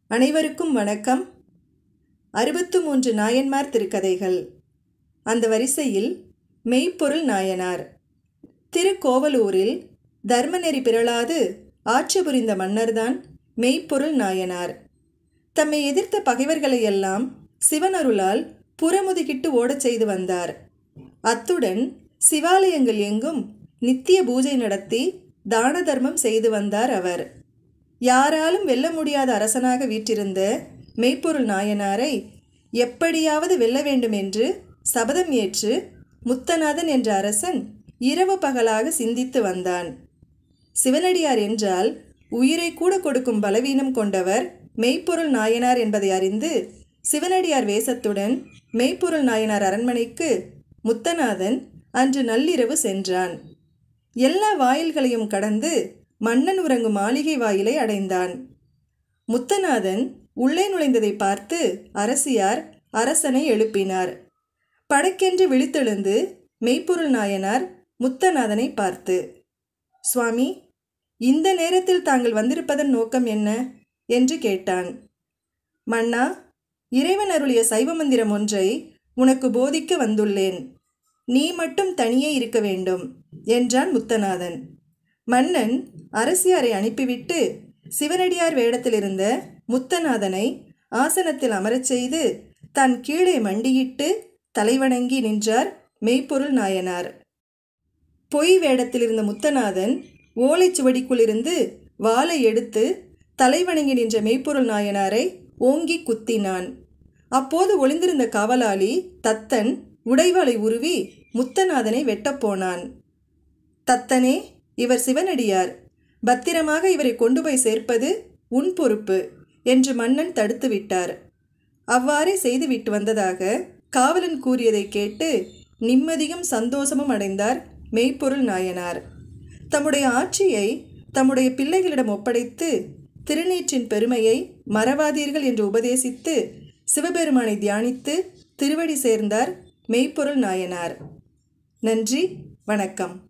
அனைவருக்கும் வணக்கம் அறுபத்து மூன்று நாயன்மார் திருக்கதைகள் அந்த வரிசையில் மெய்ப்பொருள் நாயனார் திருக்கோவலூரில் தர்மநெறி பிறழாது ஆட்சி புரிந்த மன்னர்தான் மெய்ப்பொருள் நாயனார் தம்மை எதிர்த்த பகைவர்களையெல்லாம் சிவனருளால் புறமுதுகிட்டு ஓடச் செய்து வந்தார் அத்துடன் சிவாலயங்கள் எங்கும் நித்திய பூஜை நடத்தி தான தர்மம் செய்து வந்தார் அவர் யாராலும் வெல்ல முடியாத அரசனாக வீற்றிருந்த மெய்ப்பொருள் நாயனாரை எப்படியாவது வெல்ல வேண்டும் என்று சபதம் ஏற்று முத்தநாதன் என்ற அரசன் இரவு பகலாக சிந்தித்து வந்தான் சிவனடியார் என்றால் உயிரை கூட கொடுக்கும் பலவீனம் கொண்டவர் மெய்ப்பொருள் நாயனார் என்பதை அறிந்து சிவனடியார் வேஷத்துடன் மெய்ப்பொருள் நாயனார் அரண்மனைக்கு முத்தநாதன் அன்று நள்ளிரவு சென்றான் எல்லா வாயில்களையும் கடந்து மன்னன் உறங்கும் மாளிகை வாயிலை அடைந்தான் முத்தநாதன் உள்ளே நுழைந்ததை பார்த்து அரசியார் அரசனை எழுப்பினார் படக்கென்று விழித்தெழுந்து மெய்ப்பொருள் நாயனார் முத்தநாதனை பார்த்து சுவாமி இந்த நேரத்தில் தாங்கள் வந்திருப்பதன் நோக்கம் என்ன என்று கேட்டான் மன்னா இறைவன் அருளிய சைவ மந்திரம் ஒன்றை உனக்கு போதிக்க வந்துள்ளேன் நீ மட்டும் தனியே இருக்க வேண்டும் என்றான் முத்தநாதன் மன்னன் அரசியாரை அனுப்பிவிட்டு சிவனடியார் வேடத்தில் இருந்த முத்தநாதனை ஆசனத்தில் அமரச் செய்து தன் கீழே மண்டியிட்டு தலைவணங்கி நின்றார் மெய்ப்பொருள் நாயனார் பொய் வேடத்தில் இருந்த முத்தநாதன் ஓலைச்சுவடிக்குள்ளிருந்து வாளை எடுத்து தலைவணங்கி நின்ற மெய்ப்பொருள் நாயனாரை ஓங்கி குத்தினான் அப்போது ஒளிந்திருந்த காவலாளி தத்தன் உடைவாளை உருவி முத்தநாதனை வெட்டப்போனான் தத்தனே இவர் சிவனடியார் பத்திரமாக இவரை கொண்டு போய் சேர்ப்பது உன் பொறுப்பு என்று மன்னன் தடுத்து விட்டார் அவ்வாறே செய்துவிட்டு வந்ததாக காவலன் கூறியதை கேட்டு நிம்மதியும் சந்தோஷமும் அடைந்தார் மெய்ப்பொருள் நாயனார் தம்முடைய ஆட்சியை தம்முடைய பிள்ளைகளிடம் ஒப்படைத்து திருநீற்றின் பெருமையை மறவாதீர்கள் என்று உபதேசித்து சிவபெருமானை தியானித்து திருவடி சேர்ந்தார் மெய்ப்பொருள் நாயனார் நன்றி வணக்கம்